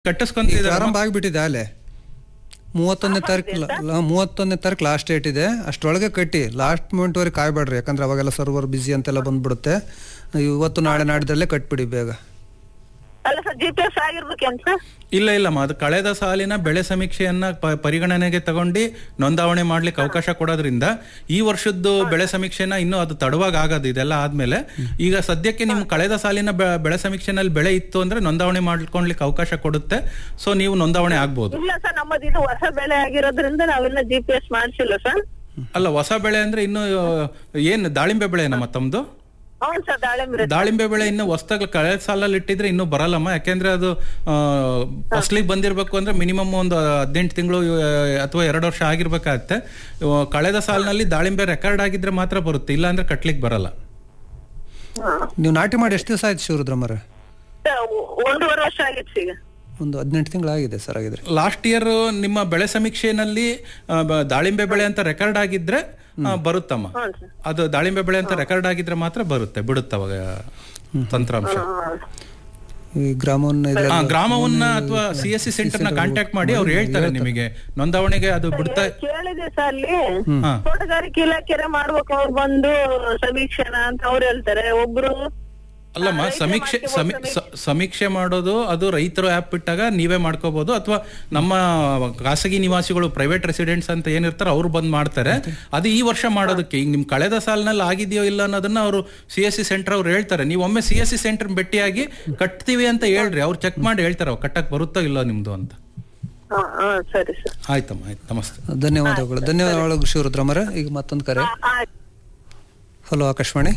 ಕಟ್ಟಿಸ್ಕೊಂತಿದ್ದಾರೆ ಪ್ರಾರಂಭ ಆಗಿಬಿಟ್ಟಿದೆ ಅಲ್ಲೇ ಮೂವತ್ತೊಂದನೇ ತಾರೀಕು ಮೂವತ್ತೊಂದನೇ ತಾರೀಕು ಲಾಸ್ಟ್ ಡೇಟ್ ಇದೆ ಅಷ್ಟರೊಳಗೆ ಕಟ್ಟಿ ಲಾಸ್ಟ್ ಮೂಮೆಂಟ್ವರೆಗೆ ಕಾಯ್ಬೇಡ್ರಿ ಯಾಕಂದ್ರೆ ಅವಾಗೆಲ್ಲ ಸರ್ವರ್ ಬಿಸಿ ಅಂತೆಲ್ಲ ಬಂದ್ಬಿಡುತ್ತೆ ಇವತ್ತು ನಾಳೆ ನಾಡಿದ್ರಲ್ಲೇ ಕಟ್ಬಿಡಿ ಬೇಗ ಅಲ್ಲ ಸರ್ ಜಿ ಪಿ ಎಸ್ ಆಗಿರ್ಬೇಕೇನ್ ಸರ್ ಇಲ್ಲ ಇಲ್ಲಮ್ಮ ಅದು ಕಳೆದ ಸಾಲಿನ ಬೆಳೆ ಸಮೀಕ್ಷೆಯನ್ನ ಪ- ಪರಿಗಣನೆಗೆ ತಗೊಂಡು ನೋಂದಾವಣೆ ಮಾಡ್ಲಿಕ್ಕೆ ಅವಕಾಶ ಕೊಡೋದ್ರಿಂದ ಈ ವರ್ಷದ್ದು ಬೆಳೆ ಸಮೀಕ್ಷೆನ ಇನ್ನೂ ಅದು ತಡವಾಗಿ ಆಗೋದು ಇದೆಲ್ಲ ಆದ್ಮೇಲೆ ಈಗ ಸದ್ಯಕ್ಕೆ ನಿಮ್ ಕಳೆದ ಸಾಲಿನ ಬೆ- ಬೆಳೆ ಸಮೀಕ್ಷೆನಲ್ಲಿ ಬೆಳೆ ಇತ್ತು ಅಂದ್ರೆ ನೋಂದಾವಣೆ ಮಾಡ್ಕೊಳ್ಲಿಕ್ಕೆ ಅವಕಾಶ ಕೊಡುತ್ತೆ ಸೊ ನೀವು ನೋಂದಾವಣೆ ಆಗ್ಬೋದು ಇಲ್ಲ ಸರ್ ನಮ್ಮದು ಇದು ಹೊಸ ಬೆಳೆ ಆಗಿರೋದ್ರಿಂದ ನಾವೆಲ್ಲ ಜಿ ಪಿ ಎಸ್ ಮಾಡಿಸಿಲ್ಲ ಸರ್ ಅಲ್ಲ ಹೊಸ ಬೆಳೆ ಅಂದ್ರೆ ಇನ್ನು ಏನು ದಾಳಿಂಬೆ ಬೆಳೆ ನಮ್ಮ ತಮ್ದು ಹೌದು ಸರ್ ದಾಳಿಂಬ್ರಿ ದಾಳಿಂಬೆ ಬೆಳೆ ಇನ್ನು ಹೊಸದಾಗಿ ಕಳೆದ ಸಾಲಲ್ಲಿ ಇಟ್ಟಿದ್ರೆ ಇನ್ನೂ ಬರಲ್ಲಮ್ಮ ಯಾಕೆಂದ್ರೆ ಅದು ಆ, ಫಸಲಿಗೆ ಬಂದಿರಬೇಕು ಅಂದ್ರೆ ಮಿನಿಮಮ್ ಒಂದು ಹದಿನೆಂಟು ತಿಂಗಳು ಅಥವಾ ಎರಡು ವರ್ಷ ಆಗಿರ್ಬೇಕಾಗತ್ತೆ ಇವ ಕಳೆದ ಸಾಲಿನಲ್ಲಿ ದಾಳಿಂಬೆ ರೆಕಾರ್ಡ್ ಆಗಿದ್ರೆ ಮಾತ್ರ ಬರುತ್ತೆ ಇಲ್ಲ ಅಂದ್ರೆ ಕಟ್ಲಿಕ್ಕೆ ಬರಲ್ಲ ನೀವು ನಾಟಿ ಮಾಡಿ ಎಷ್ಟು ದಿವಸ ಆಯ್ತು ಶಿವರುದ್ರಮ್ಮರ ಒಂದೂವರೆ ವರ್ಷ ಆಗಿತ್ತು ಈಗ ಒಂದು ಹದಿನೆಂಟು ತಿಂಗಳಾಗಿದೆ ಸರ್ ಆಗಿದ್ರೆ ಲಾಸ್ಟ್ ಇಯರ್ ನಿಮ್ಮ ಬೆಳೆ ಸಮೀಕ್ಷೆಯಲ್ಲಿ ಆ, ಬ- ದಾಳಿಂಬೆ ಬೆಳೆ ಅಂತ ರೆಕಾರ್ಡ್ ಆಗಿದ್ರೆ ಆ, ಬರುತ್ತಮ್ಮ ಹ್ಞೂ ಸರ್ ಅದು ದಾಳಿಂಬೆ ಬೆಳೆ ಅಂತ ರೆಕಾರ್ಡ್ ಆಗಿದ್ರೆ ಮಾತ್ರ ಬರುತ್ತೆ ಬಿಡುತ್ತೆ ಅವಾಗ ತಂತ್ರಾಂಶ ಈ ಗ್ರಾಮವನ್ನ ಆ, ಇದ್ರಲ್ಲಿ ಗ್ರಾಮವನ್ನ ಅಥವಾ ಸಿ ಎಸ್ ಸಿ ಸೆಂಟರ್ ನ ಕಾಂಟ್ಯಾಕ್ಟ್ ಮಾಡಿ ಅವ್ರು ಹೇಳ್ತಾರೆ ನಿಮಗೆ ನೋಂದಾವಣೆಗೆ ಅದು ಬಿಡ್ತಾ ಕೇಳಿದೆ ಸರ್ ಅಲ್ಲಿ ಹಾ. ತೋಟಗಾರಿಕೆ ಇಲಾಖೆ ಮಾಡ್ಬೇಕು ಅವ್ರು ಬಂದು ಸಮೀಕ್ಷೆನ ಅಂತ ಅವ್ರು ಹೇಳ್ತಾರೆ ಒಬ್ರು ಅಲ್ಲಮ್ಮ ಸಮೀಕ್ಷೆ ಸಮಿ- ಸ- ಸಮೀಕ್ಷೆ ಮಾಡೋದು ಅದು ರೈತರು ಆ್ಯಪ್ ಬಿಟ್ಟಾಗ ನೀವೇ ಮಾಡ್ಕೋಬಹುದು ಅಥವಾ ನಮ್ಮ ಖಾಸಗಿ ನಿವಾಸಿಗಳು ಪ್ರೈವೇಟ್ ರೆಸಿಡೆಂಟ್ಸ್ ಅಂತ ಏನಿರ್ತಾರೆ ಅವ್ರು ಬಂದ್ ಮಾಡ್ತಾರೆ ಅದು ಈ ವರ್ಷ ಮಾಡೋದಕ್ಕೆ ಈಗ ನಿಮ್ ಕಳೆದ ಸಾಲಿನಲ್ಲಿ ಆಗಿದೆಯೋ ಇಲ್ಲ ಅನ್ನೋದನ್ನ ಅವರು ಸಿ ಎಸ್ ಸಿ ಸೆಂಟರ್ ಅವ್ರು ಹೇಳ್ತಾರೆ ನೀವು ಒಮ್ಮೆ ಸಿ ಎಸ್ ಸಿ ಸೆಂಟರ್ ಭೇಟಿಯಾಗಿ ಕಟ್ತೀವಿ ಅಂತ ಹೇಳ್ರಿ ಅವ್ರು ಚೆಕ್ ಮಾಡಿ ಹೇಳ್ತಾರೆ ಅವ್ರು ಕಟ್ಟಕ್ ಬರುತ್ತೋ ಇಲ್ಲೋ ನಿಮ್ದು ಅಂತ ಹಾ ಹಾ ಸರಿ ಸರ್ ಆಯ್ತಮ್ಮ ಆಯ್ತು ನಮಸ್ತೆ ಧನ್ಯವಾದಗಳು ಧನ್ಯವಾದಗಳು ಶಿವರುದ್ರಮ್ಮರ ಈಗ ಮತ್ತೊಂದು ಕರೆ ಆಯ್ತು hello Akashvani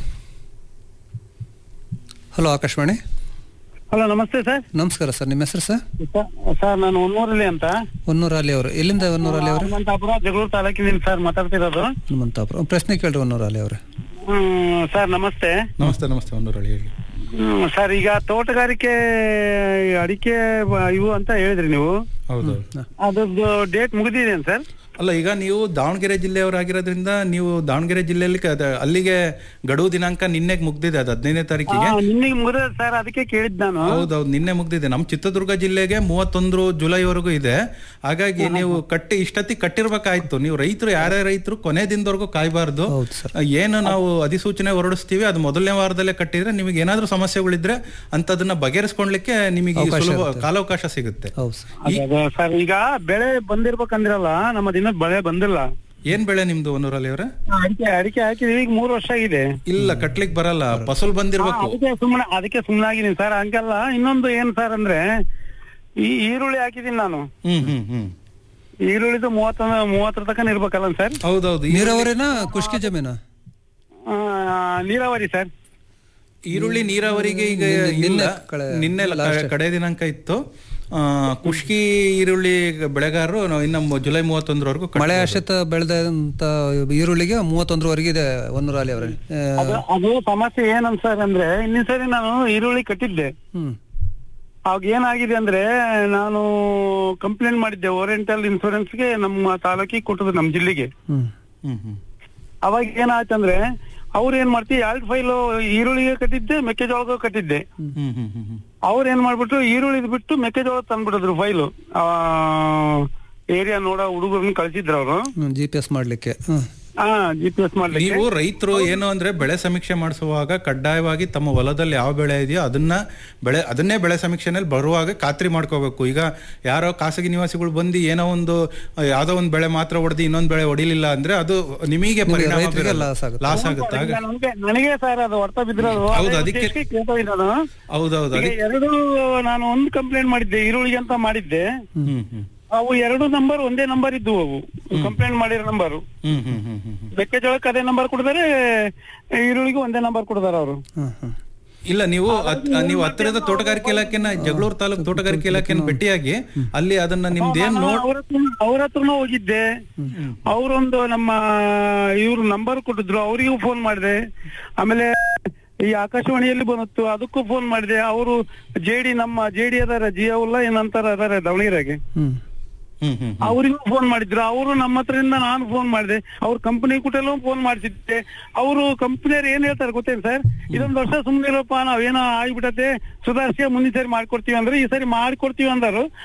hello Akashvani hello ನಮಸ್ತೆ ಸರ್ ನಮಸ್ಕಾರ ಸರ್ ನಿಮ್ಮ ಹೆಸರು ಸರ್ ಸರ್ ನಾನು ಹೊನ್ನೂರಲ್ಲಿ ಅಂತ ಹೊನ್ನೂರು ಅಲ್ಲಿ ಅವರು ಎಲ್ಲಿಂದ ಹೊನ್ನೂರು ಅಲ್ಲಿ ಅವರು ಹನುಮಂತಾಪುರ ಜಗಳೂರು ತಾಲೂಕಿನಿಂದ ಸರ್ ಮಾತಾಡ್ತಿರೋದು ಹನುಮಂತಾಪುರ ಪ್ರಶ್ನೆ ಕೇಳ್ರಿ ಹೊನ್ನೂರು ಅಲ್ಲಿ ಅವರು ಹ್ಮ್, ಸರ್ ನಮಸ್ತೆ ನಮಸ್ತೆ ನಮಸ್ತೆ ಒಂದೂರಲ್ಲಿ ಹೇಳಿ ಹ್ಮ್, ಸರ್ ಈಗ ತೋಟಗಾರಿಕೆ ಅಡಿಕೆ ಬ- ಇವು ಅಂತ ಹೇಳಿದ್ರಿ ನೀವು ಹೌದು ಅದ್ರದ್ದು ಡೇಟ್ ಮುಗಿದಿದೆ ಸರ್ ಅಲ್ಲ ಈಗ ನೀವು ದಾವಣಗೆರೆ ಜಿಲ್ಲೆಯವರಾಗಿರೋದ್ರಿಂದ ನೀವು ದಾವಣಗೆರೆ ಜಿಲ್ಲೆಯಲ್ಲಿ ಕ- ಅದ- ಅಲ್ಲಿಗೆ ಗಡುವು ದಿನಾಂಕ ನಿನ್ನೆ ಮುಗ್ದಿದೆ ಅದು ಹದಿನೈದನೇ ತಾರೀಕಿಗೆ ನಿನ್ನೆಗೆ ಮುಗಿದ ಸರ್ ಅದಕ್ಕೆ ಕೇಳಿದ್ ನಾನು ಹೌದೌದು ನಿನ್ನೆ ಮುಗ್ದಿದೆ ನಮ್ಮ ಚಿತ್ರದುರ್ಗ ಜಿಲ್ಲೆಗೆ ಮೂವತ್ತೊಂದು ಜುಲೈವರೆಗೂ ಇದೆ ಹಾಗಾಗಿ ನೀವು ಕಟ್ಟಿ ಇಷ್ಟೊತ್ತಿಗೆ ಕಟ್ಟಿರ್ಬೇಕಾಯ್ತು ನೀವು ರೈತರು ಯಾರೇ ರೈತರು ಕೊನೆ ದಿನದವರೆಗೂ ಕಾಯ್ಬಾರ್ದು ಹೌದು ಸರ್ ಏನು ನಾವು ಅಧಿಸೂಚನೆ ಹೊರಡಿಸ್ತೀವಿ ಅದು ಮೊದಲನೇ ವಾರದಲ್ಲೇ ಕಟ್ಟಿದ್ರೆ ನಿಮಗೆ ಏನಾದ್ರೂ ಸಮಸ್ಯೆಗಳಿದ್ರೆ ಅಂತದನ್ನ ಬಗೆಹರಿಸ್ಕೊಳ್ಲಿಕ್ಕೆ ನಿಮಗೆ ಈ ಸುಲಭ ಕಾಲಾವಕಾಶ ಸಿಗುತ್ತೆ ಹೌದು ಸರ್ ಅದೇ, ಅದೇ ಸರ್ ಈಗ ಬೆಳೆ ಬಂದಿರ್ಬೇಕಂದ್ರಲ್ಲ ನಮ್ಮ ದಿನ ಬೆಳೆ ಬಂದಿಲ್ಲ ಏನ್ ಬೆಳೆ ನಿಮ್ದು ಒನ್ನೂರಲ್ಲಿ ಅವರೇ ಅಡಿಕೆ ಅಡಿಕೆ ಹಾಕಿದೀವಿ ಈಗ ಮೂರು ವರ್ಷ ಆಗಿದೆ ಇಲ್ಲ ಕಟ್ಲಿಕ್ ಬರಲ್ಲ ಫಸಲ್ ಬಂದಿರ್ಬೇಕು ಅದಕ್ಕೆ ಸುಮ್ಮನೆ ಅದಕ್ಕೆ ಸುಮ್ಮನಾಗಿದ್ದೀನಿ ಸರ್ ಹಂಗಲ್ಲ ಇನ್ನೊಂದು ಏನ್ ಸರ್ ಅಂದ್ರೆ ಈ ಈರುಳ್ಳಿ ಹಾಕಿದೀನಿ ನಾನು ಹ್ಮ್ ಹ್ಮ್ ಹ್ಮ್ ಈರುಳ್ಳಿದು ಮೂವತ್ತ ಮೂವತ್ತರ ತನಕ ಇರ್ಬೇಕಲ್ಲ ಸರ್ ಹೌದೌದು ಈ ನೀರಾವರಿನ ಖುಷ್ಕಿ ಜಮೀನ ಆ, ನೀರಾವರಿ ಸರ್ ಈರುಳ್ಳಿ ನೀರಾವರಿಗೆ ಈಗ ನಿನ್ನೆ ಇಲ್ಲ ಕಳೆ- ನಿನ್ನೆ ಲ- ಕಡೆ ದಿನಾಂಕ ಇತ್ತು ಆ, ಕುಷ್ಕಿ ಈರುಳ್ಳಿ ಬೆಳೆಗಾರರು ನಾವು ಇನ್ನ ಮು- ಜುಲೈ ಮೂವತ್ತೊಂದರವರೆಗೂ ಕಟ್- ಮಳೆ ಆಶ್ರಿತ ಬೆಳೆದಂತ ಈರುಳ್ಳಿಗೆ ಮೂವತ್ತೊಂದರವರೆಗೆ ಇದೆ ಹೊನ್ನೂರು ಅಲ್ಲಿ ಅವರೇ ಅದು ಅದು ಸಮಸ್ಯೆ ಏನಂತ ಸರ್ ಅಂದ್ರೆ ಇನ್ನೊಂದ್ ಸರಿ ನಾನು ಈರುಳ್ಳಿ ಕಟ್ಟಿದ್ದೆ ಹ್ಮ್ ಅವಾಗ ಏನಾಗಿದೆ ಅಂದ್ರೆ ನಾನು ಕಂಪ್ಲೇಂಟ್ ಮಾಡಿದ್ದೆ ಓರಿಯೆಂಟಲ್ ಇನ್ಶೂರೆನ್ಸ್ಗೆ ನಮ್ಮ ತಾಲೂಕಿಗೆ ಕೊಟ್ಟದ್ದು ನಮ್ಮ ಜಿಲ್ಲೆಗೆ ಹ್ಮ್ ಹ್ಮ್ ಹ್ಮ್ ಅವಾಗ ಏನಾಯ್ತಂದ್ರೆ ಅವ್ರು ಏನ್ ಮಾಡ್ತಿ ಎರಡು ಫೈಲು ಈರುಳ್ಳಿಗೆ ಕಟ್ಟಿದ್ದೆ ಮೆಕ್ಕೆಜೋಳಗೂ ಕಟ್ಟಿದ್ದೆ ಹ್ಮ್ ಹ್ಮ್ ಹ್ಮ್ ಹ್ಮ್ ಅವ್ರು ಏನ್ ಮಾಡ್ಬಿಟ್ರು ಈರುಳ್ಳಿದ್ ಬಿಟ್ಟು ಮೆಕ್ಕೆಜೋಳ ತಂದ್ಬಿಟ್ಟಿದ್ರು ಫೈಲು ಏರಿಯಾ ನೋಡೋ ಹುಡುಗರನ್ನ ಕಳ್ಸಿದ್ರು ಅವರು ಜಿ ಪಿ ಎಸ್ ಮಾಡ್ಲಿಕ್ಕೆ ಹ್ಮ್ ಹಾ ಜಿ ಪಿ ಎಸ್ ಮಾಡ್ಲಿಕ್ಕೆ ನೀವು ರೈತರು ಏನು ಅಂದ್ರೆ ಬೆಳೆ ಸಮೀಕ್ಷೆ ಮಾಡಿಸುವಾಗ ಕಡ್ಡಾಯವಾಗಿ ತಮ್ಮ ಹೊಲದಲ್ಲಿ ಯಾವ ಬೆಳೆ ಇದೆಯೋ ಅದನ್ನ ಬೆಳೆ ಅದನ್ನೇ ಬೆಳೆ ಸಮೀಕ್ಷೆನಲ್ಲಿ ಬರುವಾಗ ಖಾತ್ರಿ ಮಾಡ್ಕೋಬೇಕು ಈಗ ಯಾರೋ ಖಾಸಗಿ ನಿವಾಸಿಗಳು ಬಂದು ಏನೋ ಒಂದು ಆ, ಯಾವ್ದೋ ಒಂದು ಬೆಳೆ ಮಾತ್ರ ಹೊಡೆದು ಇನ್ನೊಂದು ಬೆಳೆ ಹೊಡಿಲಿಲ್ಲ ಅಂದ್ರೆ ಅದು ನಿಮಗೆ ಪರಿಣಾಮ ರೈತರಿಗೆ loss ಆಗುತ್ತೆ. ಲಾಸ್ ಆಗುತ್ತೆ ಆಗ ನನಗೆ ನನಗೆ ಸರ್ ಅದು ಹೊಡ್ತಾ ಬಿದ್ದಿರೋದು ಹೌದು, ಅದೇ ಅದಕ್ಕೆ- ಉದ್ದೇಶಕ್ಕೆ ಕೇಳ್ತಾ ಇದ್ದೆ ನಾನು ಹೌದೌದು ಈಗ ಅದಕ್ಕೆ ಎರಡು ನಾನು ಒಂದು ಕಂಪ್ಲೇಂಟ್ ಮಾಡಿದ್ದೆ ಈರುಳ್ಳಿಗೆ ಅಂತ ಮಾಡಿದ್ದೆ ಹ್ಮ್ ಹ್ಮ್ ಅವು ಎರಡು ನಂಬರ್ ಒಂದೇ ನಂಬರ್ ಇದ್ವು ಅವು ಕಂಪ್ಲೇಂಟ್ ಮಾಡಿರೋ ನಂಬರು ಹ್ಮ್ ಹ್ಮ್ ಹ್ಮ್ ಹ್ಮ್ ಹ್ಮ್ ಮೆಕ್ಕೆಜೋಳಕ್ಕೆ ಅದೇ ನಂಬರ್ ಕೊಡ್ತಾರೆ ಈರುಳ್ಳಿಗೆ ಒಂದೇ ನಂಬರ್ ಕೊಡ್ತಾರೆ ಅವರು ಹ್ಮ್ ಹ್ಮ್ ಇಲ್ಲ ನೀವು ಅತ್- ನೀವು ಹತ್ತಿರದ ತೋಟಗಾರಿಕೆ ಇಲಾಖೆನ ಜಗಳೂರು ತಾಲೂಕು ತೋಟಗಾರಿಕೆ ಇಲಾಖೆನ ಭೇಟಿಯಾಗಿ ಅಲ್ಲಿ ಅದನ್ನ ನಿಮ್ದೇನ್ ನೋಡ್ ಅವ್ರ ಹತ್ರ ಅವ್ರ ಹತ್ರನೂ ಹೋಗಿದ್ದೆ ಅವರೊಂದು ನಮ್ಮ ಇವ್ರು ನಂಬರ್ ಕೊಟ್ಟಿದ್ರು ಅವರಿಗೂ ಫೋನ್ ಮಾಡಿದೆ ಆಮೇಲೆ ಈ ಆಕಾಶವಾಣಿಯಲ್ಲಿ ಬಂತು ಅದಕ್ಕೂ ಫೋನ್ ಮಾಡಿದೆ ಅವರು ಜೆಡಿ ನಮ್ಮ ಜೆಡಿ ಅದಾರ ಜಿಯಾವುಲ್ಲ ಏನಂತಾರ ಅದಾರ ದಾವಣಗೆರೆಗೆ ಹ್ಮ್ ಹ್ಮ್ ಹ್ಮ್ ಅವರಿಗೂ ಫೋನ್ ಮಾಡಿದ್ರು ಅವರು ನಮ್ಮ ಹತ್ರದಿಂದ ನಾನು ಫೋನ್ ಮಾಡಿದೆ ಅವ್ರ ಕಂಪನಿ ಕೂಟಲ್ಲೂ ಫೋನ್ ಮಾಡ್ತಿದ್ದೆ ಅವರು ಕಂಪನಿಯವ್ರು ಏನ್ ಹೇಳ್ತಾರೆ ಗೊತ್ತೇನು ಸರ್ ಇದೊಂದು ವರ್ಷ ಸುಮ್ಮನೆ ಇರೋಪ್ಪ ನಾವೇನೋ ಆಗ್ಬಿಟ್ಟತೆ ಸುಧಾರಿಸಿ ಮುಂದಿನ ಸರಿ ಮಾಡ್ಕೊಡ್ತೀವಿ ಅಂದ್ರೆ ಈ ಸರಿ ಮಾಡ್ಕೊಡ್ತೀವಿ ಅಂದರು